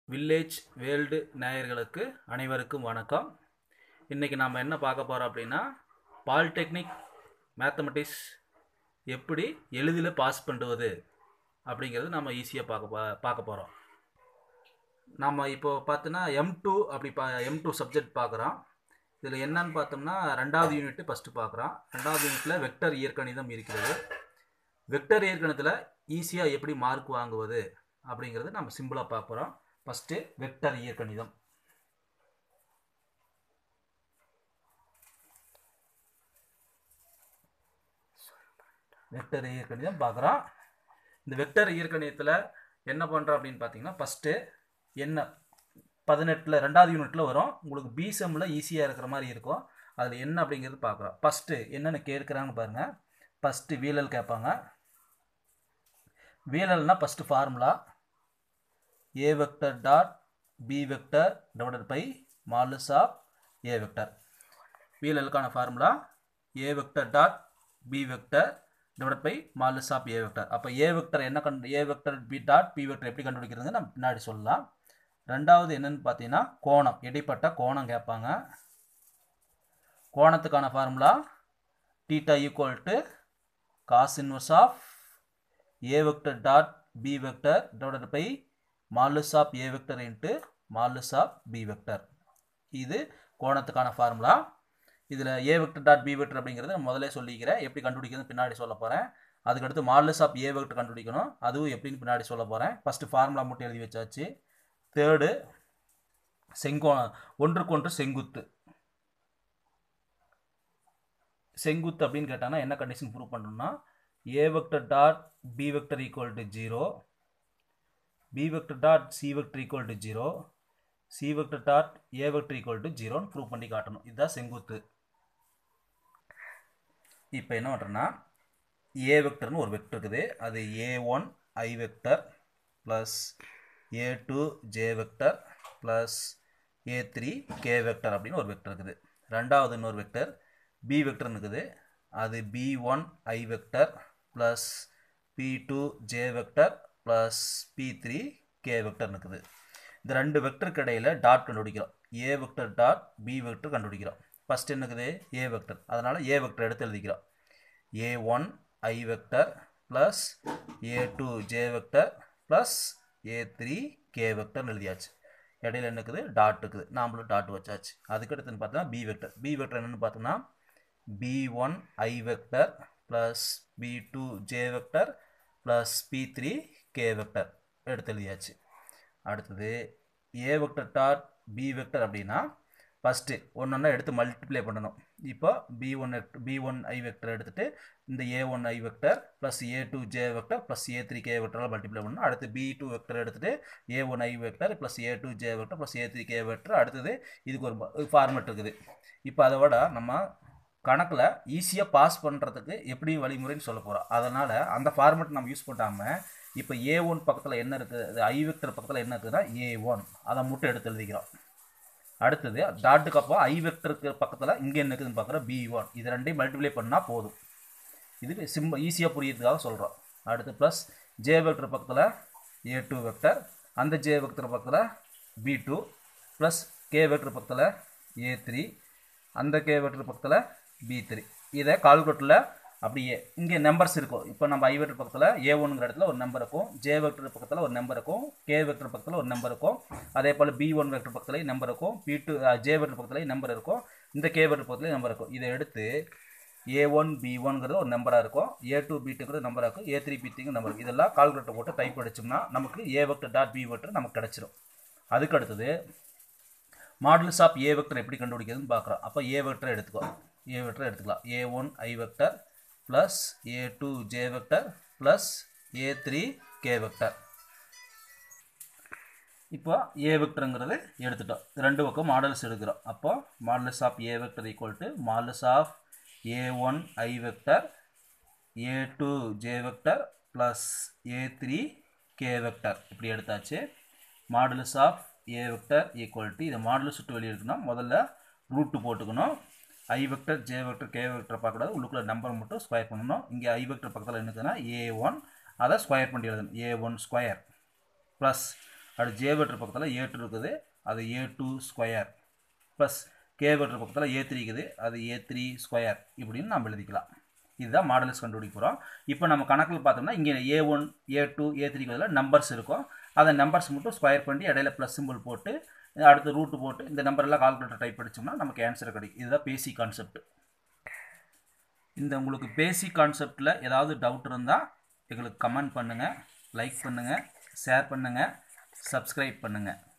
village world நேயர்களுக்கு அனைவருக்கும் வணக்கம் இன்றைக்கி நாம் என்ன பார்க்க போகிறோம் அப்படின்னா பாலிடெக்னிக் மேத்தமெட்டிக்ஸ் எப்படி எளிதில் பாஸ் பண்ணுவது அப்படிங்கிறது நம்ம ஈஸியாக பார்க்க பா- பார்க்க போகிறோம் நம்ம இப்போ பார்த்தோன்னா எம் டூ அப்படி பா எம் டூ சப்ஜெக்ட் பார்க்குறோம் இதில் என்னன்னு பார்த்தோம்னா ரெண்டாவது யூனிட் ஃபஸ்ட்டு பார்க்குறோம் ரெண்டாவது யூனிட்டில் வெக்டர் இயற்கணிதம் இருக்கிறது வெக்டர் இயற்கணிதத்தில் ஈஸியாக எப்படி மார்க் வாங்குவது அப்படிங்கிறது நம்ம சிம்பிளாக பார்க்குறோம் ஃபஸ்ட்டு வெக்டர் இயற்கணிதம் வெக்டர் இயற்கணிதம் பார்க்குறோம் இந்த வெக்டர் இயற்கணிதத்தில் என்ன பண்ணுறோம் அப்படின்னு பார்த்தீங்கன்னா ஃபஸ்ட்டு என்ன பதினெட்டில் ரெண்டாவது யூனிட்டில் வரும் உங்களுக்கு பிசம்மில் ஈஸியாக இருக்கிற மாதிரி இருக்கும் அதில் என்ன அப்படிங்கிறது பார்க்குறோம் ஃபஸ்ட்டு என்னென்ன கேட்குறாங்கன்னு பாருங்கள் ஃபஸ்ட்டு வீழல் கேட்பாங்க வீழல்னா first formula A vector dot B vector divided by modulus of A vector வீழலுக்கான formula A vector dot B vector divided by modulus of A vector அப்போ ஏ வெக்டர் என்ன கண்டு A vector B dot B vector எப்படி கண்டுபிடிக்கிறது நம்ம பின்னாடி சொல்லலாம் ரெண்டாவது என்னன்னு பார்த்தீங்கன்னா கோணம் இடைப்பட்ட கோணம் கேட்பாங்க கோணத்துக்கான formula theta equal to cos inverse of A vector dot B vector divided by modulus of A vector into modulus of B vector இது கோணத்துக்கான ஃபார்முலா இதில் A vector dot B vector அப்படிங்கிறது நான் முதல்ல சொல்லிக்கிறேன் எப்படி கண்டுபிடிக்கிறது பின்னாடி சொல்ல போகிறேன் அதுக்கடுத்து மாலுஸ் ஆஃப் ஏ வெக்டர் கண்டுபிடிக்கணும் அதுவும் எப்படின்னு பின்னாடி சொல்ல போகிறேன் ஃபஸ்ட்டு ஃபார்முலா மட்டும் எழுதி வச்சாச்சு தேர்டு செங்கோணம் ஒன்றுக்கொன்று செங்குத்து செங்குத்து அப்படின்னு கேட்டாங்கன்னா என்ன கண்டிஷன் ப்ரூவ் பண்ணணும்னா A vector dot B vector equal to zero B vector dot C vector equal to zero C vector dot A vector equal to ஜீரோன்னு ப்ரூவ் பண்ணி காட்டணும் இதுதான் செங்குத்து இப்போ என்ன பண்ணுறேன்னா ஏ வெக்டர்னு ஒரு வெக்டர் இருக்குது அது A one I vector plus A two J vector plus A three K vector அப்படின்னு ஒரு வெக்டர் இருக்குது ரெண்டாவது இன்னொரு வெக்டர் பி வெக்டர்னு இருக்குது அது B one I vector plus B two J vector plus B three K vector இருக்குது இந்த ரெண்டு வெக்டருக்கு இடையில் டாட் கண்டுபிடிக்கிறோம் A vector dot B vector கண்டுபிடிக்கிறோம் ஃபஸ்ட் என்ன இருக்குது ஏ வெக்டர் அதனால் ஏ வெக்டர் எடுத்து எழுதிக்கிறோம் A one I vector plus A two J vector plus A three K வெக்டர்னு எழுதியாச்சு இடையில என்ன இருக்குது டாட் இருக்குது நாமளும் டாட் வச்சாச்சு அதுக்கு அடுத்துன்னு பார்த்தோன்னா பி வெக்டர் பி வெக்டர் என்னென்னு பார்த்தோம்னா B one I vector plus B two J vector plus B three K vector எடுத்து எழுதியாச்சு அடுத்தது A vector dot B vector அப்படின்னா ஃபஸ்ட்டு ஒன்றொன்னா எடுத்து மல்டிப்ளை பண்ணணும் இப்போ B one B one I vector எடுத்துகிட்டு இந்த A one I vector plus A two J vector plus A three K வெக்டரால் மல்டிப்ளை பண்ணணும் அடுத்து பி டூ வெக்டர் எடுத்துகிட்டு A one I vector plus A two J vector plus A three K vector அடுத்தது இதுக்கு ஒரு format இருக்குது இப்போ அதை விட நம்ம கணக்கில் ஈஸியாக பாஸ் பண்ணுறதுக்கு எப்படி வழிமுறைன்னு சொல்ல போகிறோம் அதனால் அந்த ஃபார்மெட் நம்ம யூஸ் பண்ணாமல் இப்போ ஏ ஒன் பக்கத்தில் என்ன இருக்குது ஐ வெக்டர் பக்கத்தில் என்ன இருக்குதுன்னா ஏ ஒன் அதை மட்டும் எடுத்து எழுதிக்கிறோம் அடுத்தது டாட்டுக்கு அப்போ ஐ வெக்டருக்கு பக்கத்தில் இங்கே என்ன இருக்குதுன்னு பார்க்குறோம் பி ஒன் இது ரெண்டையும் மல்டிப்ளை பண்ணால் போதும் இது சிம்ப ஈஸியாக புரியறதுக்காக சொல்கிறோம் அடுத்து ப்ளஸ் ஜே வெக்டர் பக்கத்தில் ஏ டூ வெக்டர் அந்த ஜே வெக்டர் பக்கத்தில் B two plus K vector பக்கத்தில் ஏ த்ரீ அந்த கே வெக்டர் பக்கத்தில் பி த்ரீ இதை கால்குலேட்டரில் அப்படியே இங்கே நம்பர்ஸ் இருக்கும் இப்போ நம்ம ஐ வெக்டர் பக்கத்தில் ஏ ஒன்னுங்கிற இடத்துல ஒரு நம்பர் இருக்கும் ஜே வெக்டர் பக்கத்தில் ஒரு நம்பர் இருக்கும் கே வெக்டர் பக்கத்தில் ஒரு நம்பர் இருக்கும் அதே போல் பி ஒன் வெக்டர் பக்கத்துலேயும் நம்பர் இருக்கும் பி டூ ஜே வெக்டர் பக்கத்துலேயும் நம்பர் இருக்கும் இந்த கே வெக்டர் பக்கத்துலேயும் நம்பர் இருக்கும் இதை எடுத்து ஏ ஒன் பி ஒன்ங்கிறது ஒரு நம்பராக இருக்கும் ஏ டூ பி டூங்கிறது நம்பராக இருக்கும் ஏ த்ரீ பி த்ரீங்க நம்பர் இருக்கும் இதெல்லாம் கால்குலேட்டர் போட்டு டைப் அடிச்சோம்னா நமக்கு A vector dot B vector நமக்கு கிடச்சிரும் அதுக்கு அடுத்தது மாடல்ஸ் ஆஃப் ஏ வெக்டர் எப்படி கண்டுபிடிக்கிறதுன்னு பார்க்குறோம் அப்போ ஏ வெக்டர் எடுத்துக்கோ ஏ வெக்டர் எடுத்துக்கலாம் A one I vector plus A two J vector plus A three K vector இப்போ ஏ வெக்டருங்கிறது எடுத்துட்டோம் ரெண்டு பக்கம் மாடல்ஸ் எடுக்கிறோம் அப்போ modulus of A vector equal to modulus of A one I vector A two J vector plus A three K vector இப்படி எடுத்தாச்சு modulus of A vector equal to இதை மாடுலஸ் விட்டு வெளியே எடுக்கணும் முதல்ல ரூட்டு போட்டுக்கணும் I vector J vector K vector பார்க்கக்கூடாது உள்ளுக்குள்ள நம்பர் மட்டும் ஸ்கொயர் பண்ணணும் இங்கே ஐ வெக்டர் பக்கத்தில் என்னதுன்னா ஏ ஒன் அதை ஸ்கொயர் பண்ணி எழுதணும் ஏ ஒன் ஸ்கொயர் ப்ளஸ் அடுத்து ஜே வெக்டர் பக்கத்தில் ஏ டூ இருக்குது அது A two square plus K vector பக்கத்தில் ஏ த்ரீ இருக்குது அது ஏ த்ரீ ஸ்கொயர் இப்படின்னு நம்ம எழுதிக்கலாம் இதுதான் மாடல்ஸ் கண்டுபிடிக்க போகிறோம் இப்போ நம்ம கணக்கில் பார்த்தோம்னா இங்கே ஏ ஒன் ஏ டூ ஏ த்ரீக்கு பதிலாக நம்பர்ஸ் இருக்கும் அதை நம்பர்ஸ் மட்டும் ஸ்கொயர் பண்ணி இடையில ப்ளஸ் சிம்பிள் போட்டு அடுத்து ரூட்டு போட்டு இந்த நம்பர்லாம் கால்குலேட்டர் டைப் படிச்சோம்னா நமக்கு ஆன்சர் கிடைக்கும் இதுதான் பேசிக் கான்செப்ட் இந்த உங்களுக்கு பேசிக் கான்செப்டில் ஏதாவது டவுட் இருந்தால் எங்களுக்கு கமெண்ட் பண்ணுங்கள் லைக் பண்ணுங்கள் ஷேர் பண்ணுங்கள் சப்ஸ்கிரைப் பண்ணுங்கள்